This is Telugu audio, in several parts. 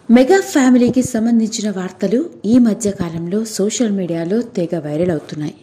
మెగా ఫ్యామిలీకి సంబంధించిన వార్తలు ఈ మధ్య కాలంలో సోషల్ మీడియాలో తెగ వైరల్ అవుతున్నాయి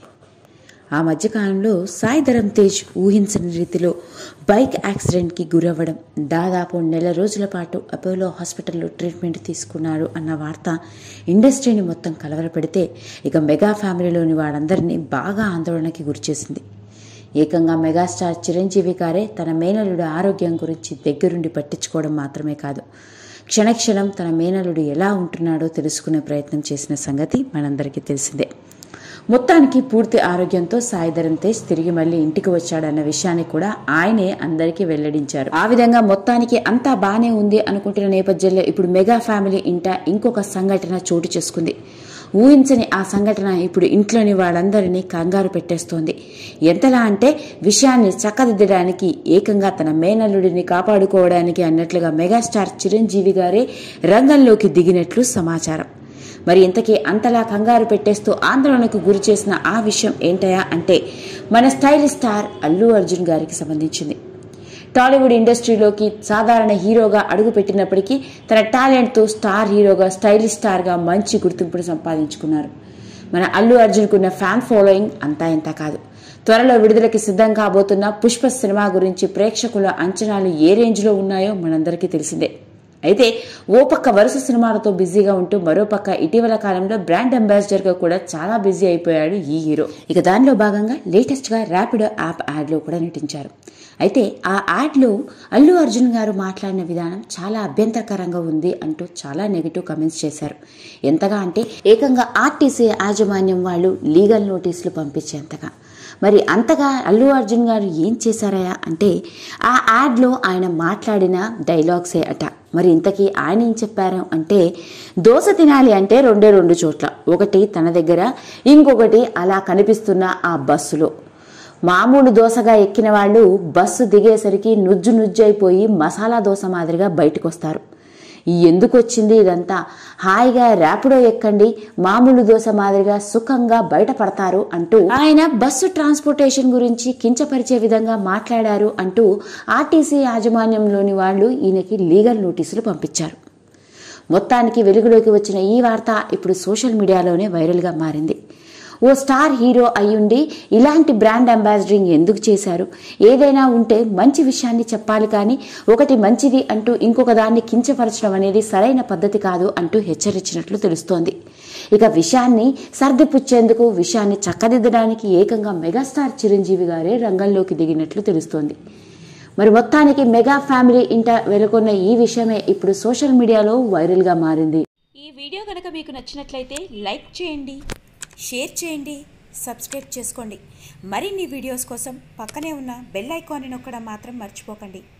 ఆ మధ్యకాలంలో సాయి ధరమ్ తేజ్ ఊహించని రీతిలో బైక్ యాక్సిడెంట్కి గురవ్వడం దాదాపు నెల రోజుల పాటు అపోలో హాస్పిటల్లో ట్రీట్మెంట్ తీసుకున్నారు అన్న వార్త ఇండస్ట్రీని మొత్తం కలవరపెడితే ఇక మెగా ఫ్యామిలీలోని వారందరినీ బాగా ఆందోళనకి గురిచేసింది ఏకంగా మెగాస్టార్ చిరంజీవి గారే తన మేనలుడి ఆరోగ్యం గురించి దగ్గరుండి పట్టించుకోవడం మాత్రమే కాదు క్షణక్షణం తన మేనలుడు ఎలా ఉంటున్నాడో తెలుసుకునే ప్రయత్నం చేసిన సంగతి మనందరికీ తెలిసిందే మొత్తానికి పూర్తి ఆరోగ్యంతో సాయిధరం తేజ్ తిరిగి మళ్ళీ ఇంటికి వచ్చాడన్న విషయాన్ని కూడా ఆయనే అందరికీ వెల్లడించారు ఆ విధంగా మొత్తానికి అంతా బానే ఉంది అనుకుంటున్న నేపథ్యంలో ఇప్పుడు మెగా ఫ్యామిలీ ఇంట ఇంకొక సంఘటన చోటు చేసుకుంది ఊహించని ఆ సంఘటన ఇప్పుడు ఇంట్లోని వాళ్ళందరినీ కంగారు పెట్టేస్తోంది ఎంతలా అంటే విషయాన్ని చక్కదిద్దడానికి ఏకంగా తన మేనల్లుడిని కాపాడుకోవడానికి అన్నట్లుగా మెగాస్టార్ చిరంజీవి గారే రంగంలోకి దిగినట్లు సమాచారం మరి ఇంతకీ అంతలా కంగారు పెట్టేస్తూ ఆందోళనకు గురి చేసిన ఆ విషయం ఏంటయా అంటే మన స్టైల్ స్టార్ అల్లు అర్జున్ గారికి సంబంధించింది టాలీవుడ్ ఇండస్ట్రీలోకి సాధారణ హీరోగా అడుగుపెట్టినప్పటికీ తన టాలెంట్తో స్టార్ హీరోగా స్టైలిష్ స్టార్గా మంచి గుర్తింపును సంపాదించుకున్నారు మన అల్లు అర్జున్కున్న ఫ్యాన్ ఫాలోయింగ్ అంతా ఇంత కాదు త్వరలో విడుదలకి సిద్ధం కాబోతున్న పుష్ప సినిమా గురించి ప్రేక్షకుల అంచనాలు ఏ రేంజ్లో ఉన్నాయో మనందరికీ తెలిసిందే అయితే ఓ పక్క వరుస సినిమాలతో బిజీగా ఉంటూ మరో పక్క ఇటీవల కాలంలో బ్రాండ్ అంబాసిడర్ గా కూడా చాలా బిజీ అయిపోయాడు ఈ హీరో ఇక దానిలో భాగంగా లేటెస్ట్ గా ర్యాపిడో యాప్ యాడ్ లో కూడా నటించారు అయితే ఆ యాడ్ లో అల్లు అర్జున్ గారు మాట్లాడిన విధానం చాలా అభ్యంతరకరంగా ఉంది అంటూ చాలా నెగిటివ్ కమెంట్స్ చేశారు ఎంతగా అంటే ఏకంగా ఆర్టీసీ యాజమాన్యం వాళ్ళు లీగల్ నోటీసులు పంపించేంతగా మరి అంతగా అల్లు అర్జున్ గారు ఏం చేశారయా అంటే ఆ యాడ్లో ఆయన మాట్లాడిన డైలాగ్సే అట మరి ఇంతకీ ఆయన ఏం చెప్పారు అంటే దోశ తినాలి అంటే రెండే రెండు చోట్ల ఒకటి తన దగ్గర ఇంకొకటి అలా కనిపిస్తున్న ఆ బస్సులో మామూలు దోశగా ఎక్కిన వాళ్ళు బస్సు దిగేసరికి నుజ్జు నుజ్జు అయిపోయి మసాలా దోశ మాదిరిగా బయటకు వస్తారు ఎందుకు వచ్చింది ఇదంతా హాయిగా ర్యాపిడో ఎక్కండి మామూలు దోశ మాదిరిగా సుఖంగా బయటపడతారు అంటూ ఆయన బస్సు ట్రాన్స్పోర్టేషన్ గురించి కించపరిచే విధంగా మాట్లాడారు అంటూ ఆర్టీసీ యాజమాన్యంలోని వాళ్ళు ఈయనకి లీగల్ నోటీసులు పంపించారు మొత్తానికి వెలుగులోకి వచ్చిన ఈ వార్త ఇప్పుడు సోషల్ మీడియాలోనే వైరల్గా మారింది ఓ స్టార్ హీరో అయ్యుండి ఇలాంటి బ్రాండ్ అంబాసిడరింగ్ ఎందుకు చేశారు ఏదైనా ఉంటే మంచి విషయాన్ని చెప్పాలి కానీ ఒకటి మంచిది అంటూ ఇంకొక దాన్ని కించపరచడం అనేది సరైన పద్ధతి కాదు అంటూ హెచ్చరించినట్లు తెలుస్తోంది ఇక విషయాన్ని సర్దిపుచ్చేందుకు విషయాన్ని చక్కదిద్దడానికి ఏకంగా మెగాస్టార్ చిరంజీవి గారే రంగంలోకి దిగినట్లు తెలుస్తోంది మరి మొత్తానికి మెగా ఫ్యామిలీ ఇంట వెలుకొన్న ఈ విషయమే ఇప్పుడు సోషల్ మీడియాలో వైరల్గా మారింది ఈ వీడియో కనుక మీకు నచ్చినట్లయితే లైక్ చేయండి షేర్ చేయండి సబ్స్క్రైబ్ చేసుకోండి మరిన్ని వీడియోస్ కోసం పక్కనే ఉన్న బెల్ ఐకాన్ని నొక్కడం మాత్రం మర్చిపోకండి